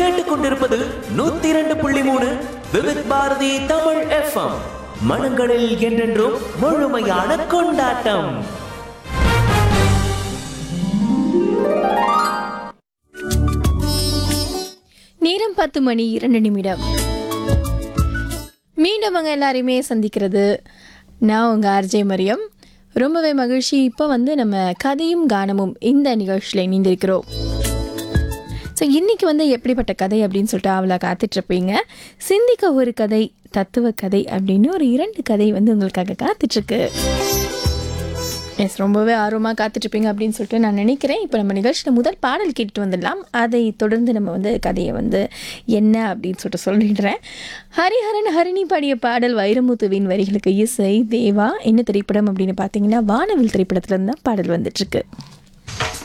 கேட்டுக்கொண்டிருப்பது நூத்தி இரண்டு புள்ளி மூணு விவித் பாரதி தமிழ் எஃப்எம் மனங்களில் என்றென்றும் முழுமையான கொண்டாட்டம் நேரம் பத்து மணி இரண்டு நிமிடம் மீண்டும் அவங்க எல்லாரையுமே சந்திக்கிறது நான் உங்கள் ஆர்ஜே மரியம் ரொம்பவே மகிழ்ச்சி இப்போ வந்து நம்ம கதையும் கானமும் இந்த நிகழ்ச்சியில் இணைந்திருக்கிறோம் ஸோ இன்றைக்கி வந்து எப்படிப்பட்ட கதை அப்படின்னு சொல்லிட்டு அவளை காத்துட்ருப்பீங்க சிந்திக்க ஒரு கதை தத்துவ கதை அப்படின்னு ஒரு இரண்டு கதை வந்து உங்களுக்காக காத்துட்ருக்கு எஸ் ரொம்பவே ஆர்வமாக காத்துட்ருப்பீங்க அப்படின்னு சொல்லிட்டு நான் நினைக்கிறேன் இப்போ நம்ம நிகழ்ச்சியில் முதல் பாடல் கேட்டுட்டு வந்துடலாம் அதை தொடர்ந்து நம்ம வந்து கதையை வந்து என்ன அப்படின்னு சொல்லிட்டு சொல்லிடுறேன் ஹரிஹரன் ஹரிணி பாடிய பாடல் வைரமுத்துவின் வரிகளுக்கு இசை தேவா என்ன திரைப்படம் அப்படின்னு பார்த்தீங்கன்னா வானவில் திரைப்படத்துல இருந்து தான் பாடல் வந்துட்டுருக்கு